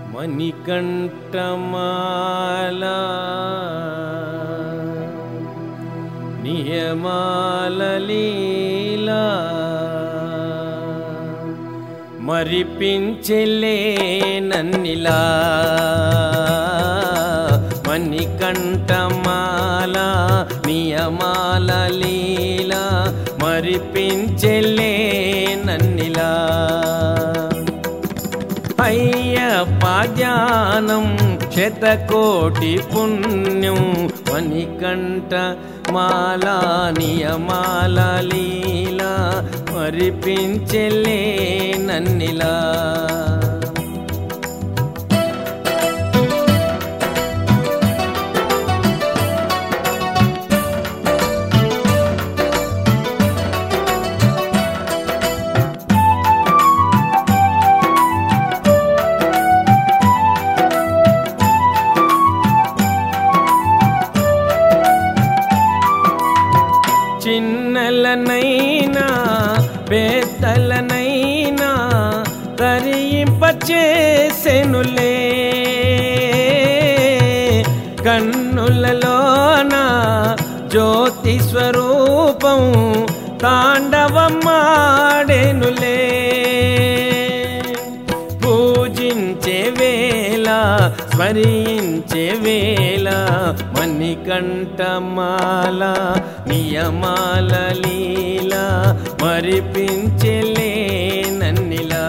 మణికంఠమాల నియమాల లీలా మరిపించెలే నన్నిలా మణికంఠమాల నియమాల లీలా మరిపించెలే నన్నిలా అయ్యప్ప జ్ఞానం శతకోటి పుణ్యం మణికంఠ మాలా నియమాల లీలా మరిపించెలే నన్నిలా చిన్నలనైనా పెద్దలనైనా తరింపచేసెనులే కన్నులలోన జ్యోతి స్వరూపం తాండవమాడెనులే పూజించే వేళ స్మరించే వేళ మణికంఠమాల నియమాల లీల మరిపించలే నన్నిలా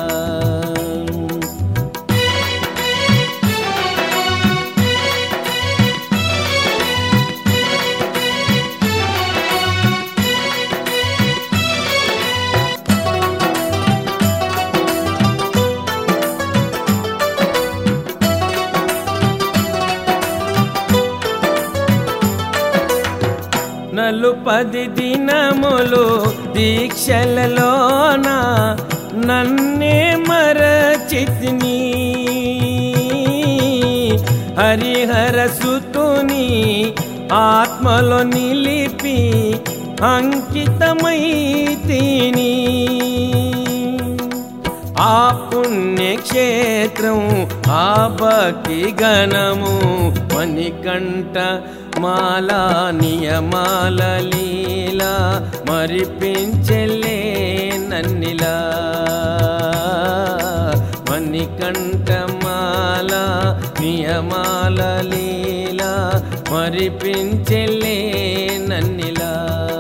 నలుపది దినములు దీక్షలలోన నన్నే మరచితిని హరిహర సుతుని ఆత్మలో నిలిపి అంకితమై తిని ఆ పుణ్యక్షేత్రం ఆ భక్తి గణము మణికంఠ మాలా నియమాల లీలా మరిపించలే నన్నిలా మణికంఠ మాల నియమాల లీలా మరిపించలే నన్నిలా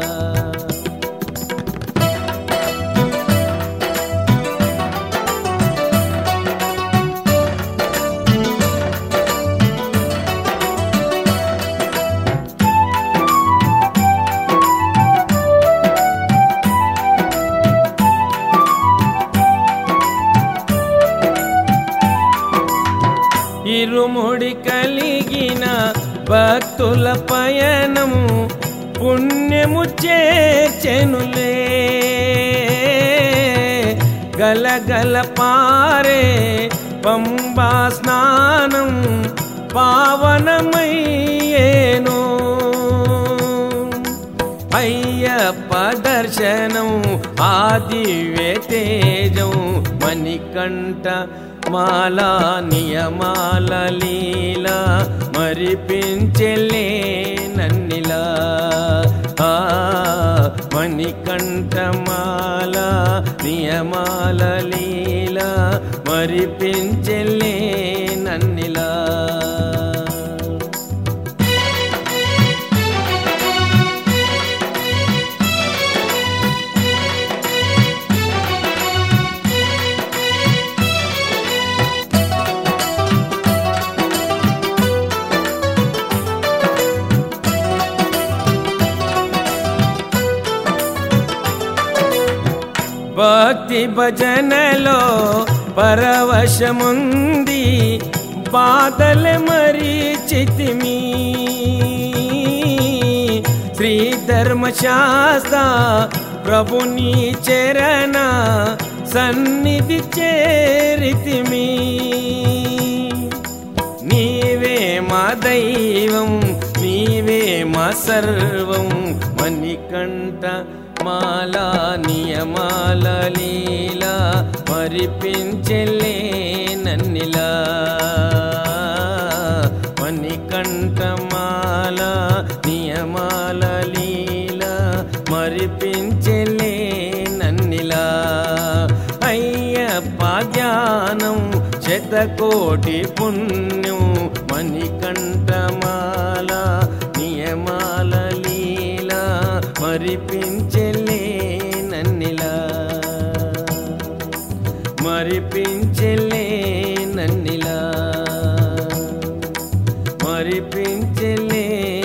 ఇరుముడి కలిగిన భక్తుల పయనము పుణ్యము చేచెనులే గలగల పారే పంబా స్నానం పావనమయ్యేను అయ్యప్ప దర్శనం ఆ దివ్య తేజం మణికంఠ మాలా నియమాల లీలా మరిపించలే నన్నిలా ఆ మణికంఠ మాల నియమాల లీలా మరిపించలే నన్నిలా భక్తి భజనలో పరవశముంది బాధల మరిచితిమి శ్రీ ధర్మశాస్త్ర ప్రభుని చరణ సన్నిధి చేరితిమి నీవే మా దైవం నీవే మా సర్వం మణికంఠ మాలా నియమాల లీలా మరిపించలేన నన్నిలా మణికంఠమాల నియమాల లీల మరిపించలే నన్నిలా అయ్యప్ప జ్ఞానం శతకోటి పుణ్యం మణికంఠమాల నియమాల లీల మరిపించలే నన్నిలా మరిపించలే నన్నిలా మరిపించలే